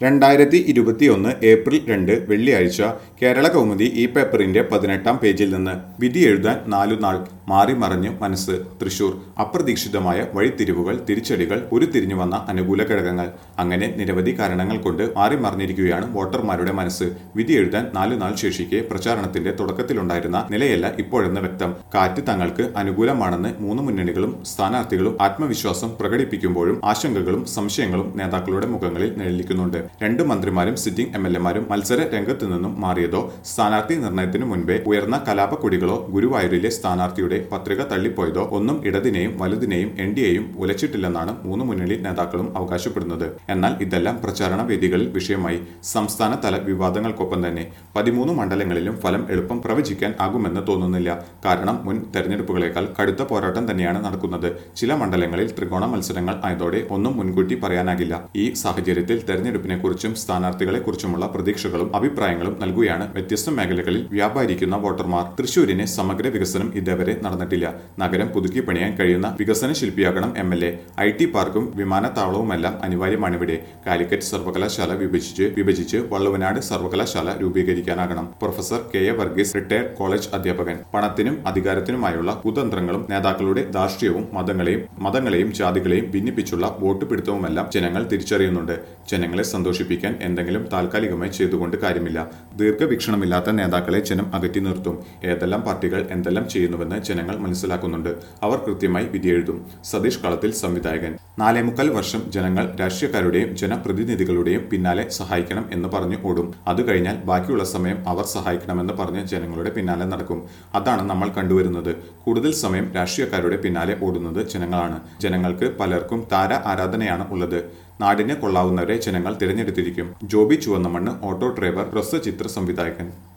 രണ്ടായിരത്തി ഇരുപത്തിയൊന്ന് ഏപ്രിൽ രണ്ട് വെള്ളിയാഴ്ച കേരള കൗമുദി ഈ പേപ്പറിന്റെ പതിനെട്ടാം പേജിൽ നിന്ന് വിധി എഴുതാൻ നാലു നാൾ മാറി മറിഞ്ഞ് മനസ്സ് തൃശൂർ അപ്രതീക്ഷിതമായ വഴിത്തിരിവുകൾ തിരിച്ചടികൾ ഉരുത്തിരിഞ്ഞു വന്ന അനുകൂല ഘടകങ്ങൾ അങ്ങനെ നിരവധി കാരണങ്ങൾ കൊണ്ട് മാറി മറിഞ്ഞിരിക്കുകയാണ് വോട്ടർമാരുടെ മനസ്സ് വിധി എഴുതാൻ നാലു നാൾ ശേഷിക്കെ പ്രചാരണത്തിന്റെ തുടക്കത്തിലുണ്ടായിരുന്ന നിലയല്ല ഇപ്പോഴെന്ന് വ്യക്തം കാറ്റ് തങ്ങൾക്ക് അനുകൂലമാണെന്ന് മൂന്ന് മുന്നണികളും സ്ഥാനാർത്ഥികളും ആത്മവിശ്വാസം പ്രകടിപ്പിക്കുമ്പോഴും ആശങ്കകളും സംശയങ്ങളും നേതാക്കളുടെ മുഖങ്ങളിൽ നിഴലിക്കുന്നുണ്ട് രണ്ട് മന്ത്രിമാരും സിറ്റിംഗ് എം എൽ എമാരും മത്സര രംഗത്തു നിന്നും മാറിയതോ സ്ഥാനാർത്ഥി നിർണയത്തിനു മുൻപേ ഉയർന്ന കലാപക്കൊടികളോ ഗുരുവായൂരിലെ സ്ഥാനാർത്ഥിയുടെ പത്രിക തള്ളിപ്പോയതോ ഒന്നും ഇടതിനെയും വലുതിനെയും എൻ ഡി എയും ഉലച്ചിട്ടില്ലെന്നാണ് മൂന്ന് മുന്നണി നേതാക്കളും അവകാശപ്പെടുന്നത് എന്നാൽ ഇതെല്ലാം പ്രചാരണ വേദികളിൽ വിഷയമായി സംസ്ഥാന തല വിവാദങ്ങൾക്കൊപ്പം തന്നെ പതിമൂന്ന് മണ്ഡലങ്ങളിലും ഫലം എളുപ്പം പ്രവചിക്കാൻ ആകുമെന്ന് തോന്നുന്നില്ല കാരണം മുൻ തെരഞ്ഞെടുപ്പുകളേക്കാൾ കടുത്ത പോരാട്ടം തന്നെയാണ് നടക്കുന്നത് ചില മണ്ഡലങ്ങളിൽ ത്രികോണ മത്സരങ്ങൾ ആയതോടെ ഒന്നും മുൻകൂട്ടി പറയാനാകില്ല ഈ സാഹചര്യത്തിൽ തെരഞ്ഞെടുപ്പിനെ കുറിച്ചും സ്ഥാനാർത്ഥികളെ കുറിച്ചുമുള്ള പ്രതീക്ഷകളും അഭിപ്രായങ്ങളും നൽകുകയാണ് വ്യത്യസ്ത മേഖലകളിൽ വ്യാപാരിക്കുന്ന വോട്ടർമാർ തൃശൂരിന് സമഗ്ര വികസനം ഇതേവരെ നടന്നിട്ടില്ല നഗരം പുതുക്കി പണിയാൻ കഴിയുന്ന വികസന ശില്പിയാകണം M L A I T പാർക്കും വിമാനത്താവളവുമെല്ലാം അനിവാര്യമാണിവിടെ കാലിക്കറ്റ് സർവകലാശാല വിഭജിച്ച് വിഭജിച്ച് വള്ളുവനാട് സർവകലാശാല രൂപീകരിക്കാനാകണം professor K A Varghese retired college അധ്യാപകൻ പണത്തിനും അധികാരത്തിനുമായുള്ള കുതന്ത്രങ്ങളും നേതാക്കളുടെ ധാർഷ്ട്യവും മതങ്ങളെയും മതങ്ങളെയും ജാതികളെയും ഭിന്നിപ്പിച്ചുള്ള വോട്ട് പിടുത്തവുമെല്ലാം ജനങ്ങൾ തിരിച്ചറിയുന്നുണ്ട് ജനങ്ങളെ സന്തോഷിപ്പിക്കാൻ എന്തെങ്കിലും താൽക്കാലികമായി ചെയ്തുകൊണ്ട് കാര്യമില്ല ദീർഘവീക്ഷണമില്ലാത്ത നേതാക്കളെ ജനം അകറ്റി നിർത്തും ഏതെല്ലാം പാർട്ടികൾ എന്തെല്ലാം ചെയ്യുന്നുവെന്ന് ജനങ്ങൾ മനസ്സിലാക്കുന്നുണ്ട് അവർ കൃത്യമായി വിധിയെഴുതും സതീഷ് കളത്തിൽ സംവിധായകൻ നാലേമുക്കാൽ വർഷം ജനങ്ങൾ രാഷ്ട്രീയക്കാരുടെയും ജനപ്രതിനിധികളുടെയും പിന്നാലെ സഹായിക്കണം എന്ന് പറഞ്ഞു ഓടും അത് കഴിഞ്ഞാൽ ബാക്കിയുള്ള സമയം അവർ സഹായിക്കണമെന്ന് പറഞ്ഞ് ജനങ്ങളുടെ പിന്നാലെ നടക്കും അതാണ് നമ്മൾ കണ്ടുവരുന്നത് കൂടുതൽ സമയം രാഷ്ട്രീയക്കാരുടെ പിന്നാലെ ഓടുന്നത് ജനങ്ങളാണ് ജനങ്ങൾക്ക് പലർക്കും താര ആരാധനയാണ് ഉള്ളത് നാടിനെ കൊള്ളാവുന്നവരെ ജനങ്ങൾ തിരഞ്ഞെടുത്തിരിക്കും ജോബി ചുവന്നമണ്ണ് ഓട്ടോ ഡ്രൈവർ ഹ്രസ്വചിത്ര സംവിധായകൻ